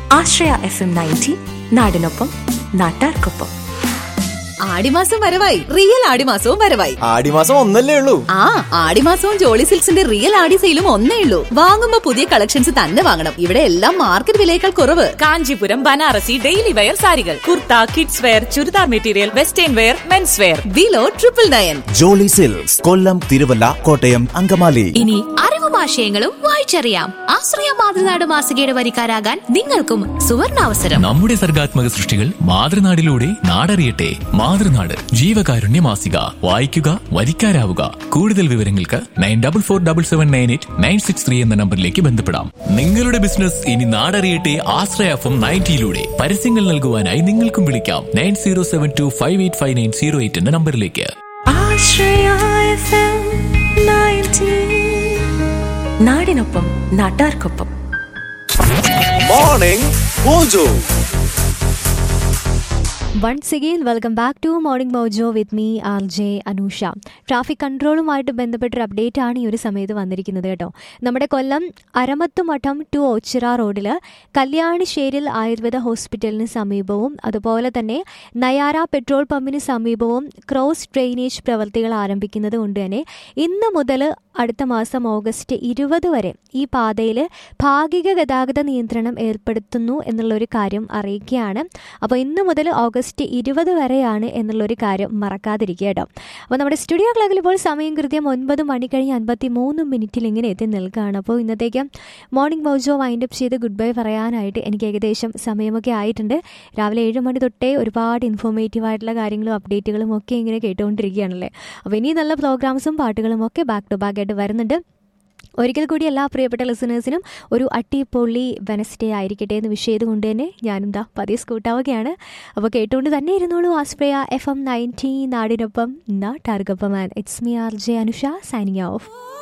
ആശ്രയ F M ninety നാടിനൊപ്പം നാട്ടാർക്കൊപ്പം ആടിമാസം വരവായി റിയൽ ആടിമാസവും വരവായി ആടിമാസം ഒന്നല്ലേ ഉള്ളൂ ആ ആടിമാസവും ജോളി സിൽക്സിന്റെ റിയൽ ആടി സെയിലും ഒന്നേ ഉള്ളൂ വാങ്ങുമ്പോ പുതിയ കളക്ഷൻസ് തന്നെ വാങ്ങണം ഇവിടെ എല്ലാം മാർക്കറ്റ് വിലയേക്കാൾ കുറവ് കാഞ്ചീപുരം ബനാറസി ഡെയിലി വെയർ സാരികൾ kurta kids wear churidar material western wear men's wear below triple nine Jolly Silks Kollam Thiruvalla Kottayam Angamaly ഇനി അറിവും ആശയങ്ങളും വായിച്ചറിയാം ആശ്രയ മാതൃനാട് മാസികയുടെ വരിക്കാരാകാൻ നിങ്ങൾക്കും സുവർണാവസരം നമ്മുടെ സർഗാത്മക സൃഷ്ടികൾ മാതൃനാടിലൂടെ നാടറിയട്ടെ മാതൃനാട് ജീവകാരുണ്യ മാസിക വായിക്കുക വരിക്കാരാവുക കൂടുതൽ വിവരങ്ങൾക്ക് nine double four double seven nine eight nine six three എന്ന നമ്പറിലേക്ക് ബന്ധപ്പെടാം നിങ്ങളുടെ ബിസിനസ് ഇനി നാടറിയട്ടെ ആശ്രയഫം നയൻറ്റിയിലൂടെ പരസ്യങ്ങൾ നൽകുവാനായി നിങ്ങൾക്കും വിളിക്കാം nine zero seven two five eight five nine zero eight എന്ന നമ്പറിലേക്ക് ആശ്രയ എഫ് എം നയൻറ്റി നാടിനൊപ്പം നാട്ടാർക്കൊപ്പം morning mojo once again welcome back to morning mojo with me R J Anusha traffic കൺട്രോളുമായിട്ട് ബന്ധപ്പെട്ടൊരു അപ്ഡേറ്റ് ആണ് ഈ ഒരു സമയത്ത് വന്നിരിക്കുന്നത് കേട്ടോ നമ്മുടെ കൊല്ലം അരമത്തുമഠം ടു ഓച്ചിറ റോഡിൽ കല്യാണിശ്ശേരിൽ ആയുർവേദ ഹോസ്പിറ്റലിന് സമീപവും അതുപോലെ തന്നെ നയാര പെട്രോൾ പമ്പിന് സമീപവും ക്രോസ് ഡ്രെയിനേജ് പ്രവർത്തികൾ ആരംഭിക്കുന്നത് കൊണ്ട് തന്നെ ഇന്ന് മുതൽ അടുത്ത മാസം ഓഗസ്റ്റ് ഇരുപത് വരെ ഈ പാതയിൽ ഭാഗിക ഗതാഗത നിയന്ത്രണം ഏർപ്പെടുത്തുന്നു എന്നുള്ളൊരു കാര്യം അറിയിക്കുകയാണ് അപ്പോൾ ഇന്ന് മുതൽ ഓഗസ്റ്റ് ഇരുപത് വരെയാണ് എന്നുള്ളൊരു കാര്യം മറക്കാതിരിക്കുക കേട്ടോ അപ്പോൾ നമ്മുടെ സ്റ്റുഡിയോ ക്ലാക്കിൽ ഇപ്പോൾ സമയം കൃത്യം ഒൻപത് മണി കഴിഞ്ഞ് അൻപത്തി മൂന്ന് മിനിറ്റിൽ ഇങ്ങനെ എത്തി നിൽക്കുകയാണ് അപ്പോൾ ഇന്നത്തേക്ക് മോർണിംഗ് മൗജോ വൈൻഡപ്പ് ചെയ്ത് ഗുഡ് ബൈ പറയാനായിട്ട് എനിക്ക് ഏകദേശം സമയമൊക്കെ ആയിട്ടുണ്ട് രാവിലെ ഏഴ് മണി തൊട്ടേ ഒരുപാട് ഇൻഫോർമേറ്റീവ് ആയിട്ടുള്ള കാര്യങ്ങളും അപ്ഡേറ്റുകളും ഒക്കെ ഇങ്ങനെ കേട്ടുകൊണ്ടിരിക്കുകയാണല്ലേ അപ്പോൾ ഇനി നല്ല പ്രോഗ്രാംസും പാട്ടുകളും ഒക്കെ ബാക്ക് ടു ബാക്ക് ആയിട്ട് വരുന്നുണ്ട് ഒരിക്കൽ കൂടി എല്ലാ പ്രിയപ്പെട്ട ലിസണേഴ്സിനും ഒരു അട്ടിപ്പൊളി വെനസ്ഡേ ആയിരിക്കട്ടെ എന്ന് വിഷ് ചെയ്തുകൊണ്ട് തന്നെ ഞാനും ദാ പതിയെ സ്കൂട്ടാവുകയാണ് അപ്പോൾ കേട്ടുകൊണ്ട് തന്നെ ഇരുന്നോളൂ ആസ്പ്രയ എഫ് എം നയൻറ്റി നാടിനൊപ്പം നാട്ടാർക്കൊപ്പം and it's me R J Anusha signing of